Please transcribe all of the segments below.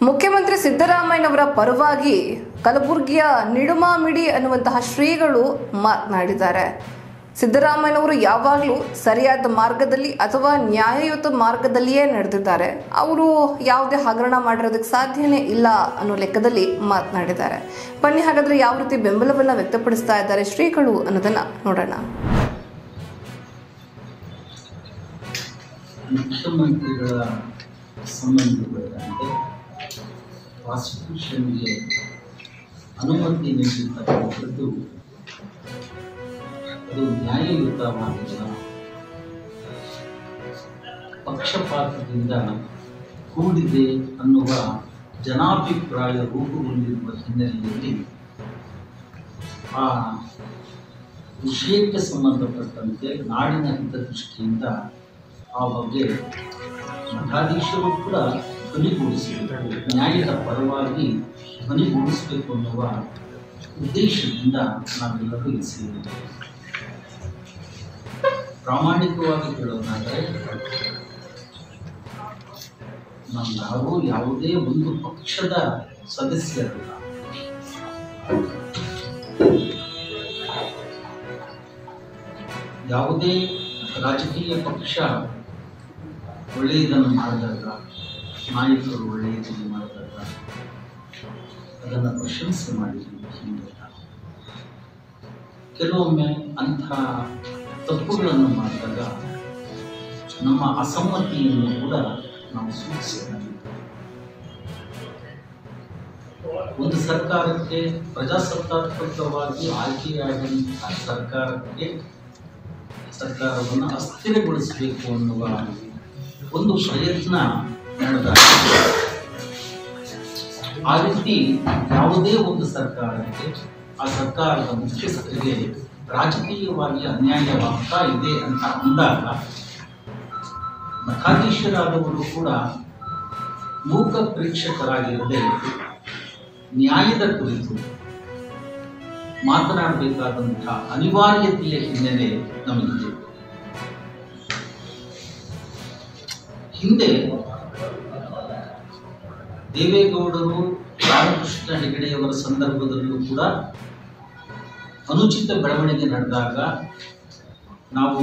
ಮುಖ್ಯಮಂತ್ರಿ ಸಿದ್ದರಾಮಯ್ಯನವರ ಪರವಾಗಿ ಕಲಬುರಗಿಯ ನಿಡುಮಾಮಿಡಿ ಅನ್ನುವಂತಹ ಶ್ರೀಗಳು ಮಾತನಾಡಿದ್ದಾರೆ ಸಿದ್ದರಾಮಯ್ಯನವರು ಯಾವಾಗಲೂ ಸರಿಯಾದ ಮಾರ್ಗದಲ್ಲಿ ಅಥವಾ ನ್ಯಾಯಯುತ ಮಾರ್ಗದಲ್ಲಿಯೇ ನಡೆದಿದ್ದಾರೆ ಅವರು ಯಾವುದೇ ಹಗರಣ ಮಾಡಿರೋದಕ್ಕೆ ಸಾಧ್ಯನೇ ಇಲ್ಲ ಅನ್ನೋ ಲೆಕ್ಕದಲ್ಲಿ ಮಾತನಾಡಿದ್ದಾರೆ ಬನ್ನಿ ಹಾಗಾದ್ರೆ ಯಾವ ರೀತಿ ಬೆಂಬಲವನ್ನ ವ್ಯಕ್ತಪಡಿಸ್ತಾ ಇದ್ದಾರೆ ಶ್ರೀಗಳು ಅನ್ನೋದನ್ನ ನೋಡೋಣ ಮುಖ್ಯಮಂತ್ರಿಗಳ ಸಂಬಂಧಪಟ್ಟಂತೆ ಪ್ರಾಸಿಕ್ಯೂಷನ್ಗೆ ಅನುಮತಿ ನೀಡಿರ್ತಕ್ಕಂಥದ್ದು ಅದು ನ್ಯಾಯಯುತವಾಗಿಲ್ಲ ಪಕ್ಷಪಾತದಿಂದ ಕೂಡಿದೆ ಅನ್ನುವ ಜನಾಭಿಪ್ರಾಯ ರೂಪುಗೊಂಡಿರುವ ಹಿನ್ನೆಲೆಯಲ್ಲಿ ಆ ವಿಷಯಕ್ಕೆ ಸಂಬಂಧಪಟ್ಟಂತೆ ನಾಡಿನ ಹಿತದೃಷ್ಟಿಯಿಂದ ಆ ಬಗ್ಗೆ ಮಠಾಧೀಶರು ಕೂಡ ಧ್ವನಿಗೂಡಿಸಬೇಕು ನ್ಯಾಯದ ಪರವಾಗಿ ಧ್ವನಿಗೂಡಿಸಬೇಕು ಅನ್ನುವ ಉದ್ದೇಶದಿಂದ ನಾವೆಲ್ಲರೂ ಇಲ್ಲಿ ಸೇರಿದ್ದೇವೆ ಪ್ರಾಮಾಣಿಕವಾಗಿ ಹೇಳೋದಾದರೆ ನಾವು ಯಾರೂ ಯಾವುದೇ ಒಂದು ಪಕ್ಷದ ಸದಸ್ಯರಲ್ಲ ಯಾವುದೇ ರಾಜಕೀಯ ಪಕ್ಷ ಒಳ್ಳೆಯದನ್ನು ಮಾಡಿದಾಗ ನಾಯಕರು ಒಳ್ಳೆಯದನ್ನು ಮಾಡಿದಾಗ ಅದನ್ನು ಪ್ರಶಂಸೆ ಮಾಡಿದ್ದೀವಿ ಹಿಂದೆ ಕೆಲವೊಮ್ಮೆ ಅಂಥ ತಪ್ಪುಗಳನ್ನು ಮಾಡಿದಾಗ ನಮ್ಮ ಅಸಮ್ಮತಿಯನ್ನು ಕೂಡ ನಾವು ಸೂಚಿಸಬೇಕು ಒಂದು ಸರ್ಕಾರಕ್ಕೆ ಪ್ರಜಾಸತ್ತಾತ್ಮಕವಾಗಿ ಆಯ್ಕೆಯಾದಂತಹ ಸರ್ಕಾರಕ್ಕೆ ಸರ್ಕಾರವನ್ನು ಅಸ್ಥಿರಗೊಳಿಸಬೇಕು ಅನ್ನುವ ಒಂದು ಪ್ರಯತ್ನ ನಡೆದಾಗ ಆ ರೀತಿ ಯಾವುದೇ ಒಂದು ಸರ್ಕಾರಕ್ಕೆ ಆ ಸರ್ಕಾರದ ಮುಖ್ಯಸ್ಥರಿಗೆ ರಾಜಕೀಯವಾಗಿ ಅನ್ಯಾಯವಾಗ್ತಾ ಇದೆ ಅಂತ ಅಂದಾಗ ಮಠಾಧೀಶರಾದವರು ಕೂಡ ಮೂಕ ಪ್ರೇಕ್ಷಕರಾಗಿರದೆ ನ್ಯಾಯದ ಕುರಿತು ಮಾತನಾಡಬೇಕಾದಂತಹ ಅನಿವಾರ್ಯತೆಯ ಹಿನ್ನೆಲೆ ನಮಗಿದೆ ಹಿಂದೆ ದೇವೇಗೌಡರು ರಾಮಕೃಷ್ಣ ಹೆಗಡೆಯವರ ಸಂದರ್ಭದಲ್ಲೂ ಕೂಡ ಅನುಚಿತ ಬೆಳವಣಿಗೆ ನಡೆದಾಗ ನಾವು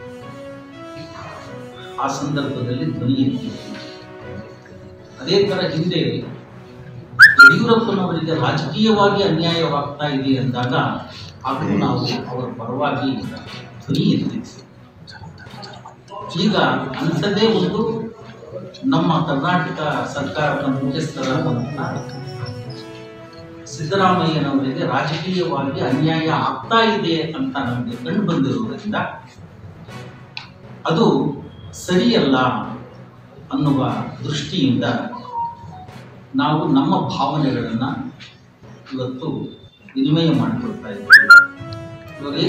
ಆ ಸಂದರ್ಭದಲ್ಲಿ ಧ್ವನಿ ಎತ್ತಿದ್ವಿ ಅದೇ ಥರ ಹಿಂದೆ ಯಡಿಯೂರಪ್ಪನವರಿಗೆ ರಾಜಕೀಯವಾಗಿ ಅನ್ಯಾಯವಾಗ್ತಾ ಇದೆ ಅಂದಾಗ ಅದು ನಾವು ಅವರ ಪರವಾಗಿ ಧ್ವನಿ ಎತ್ತಿದ್ವಿ ಈಗ ಅಂಥದ್ದೇ ಒಂದು ನಮ್ಮ ಕರ್ನಾಟಕ ಸರ್ಕಾರದ ಮುಖ್ಯಸ್ಥರಾದಂತಹ ಸಿದ್ದರಾಮಯ್ಯನವರಿಗೆ ರಾಜಕೀಯವಾಗಿ ಅನ್ಯಾಯ ಆಗ್ತಾ ಇದೆ ಅಂತ ನಮಗೆ ಕಂಡು ಬಂದಿರುವುದರಿಂದ ಅದು ಸರಿಯಲ್ಲ ಅನ್ನುವ ದೃಷ್ಟಿಯಿಂದ ನಾವು ನಮ್ಮ ಭಾವನೆಗಳನ್ನು ಇವತ್ತು ವಿನಿಮಯ ಮಾಡಿಕೊಳ್ತಾ ಇದ್ದೀವಿ ಇವಾಗ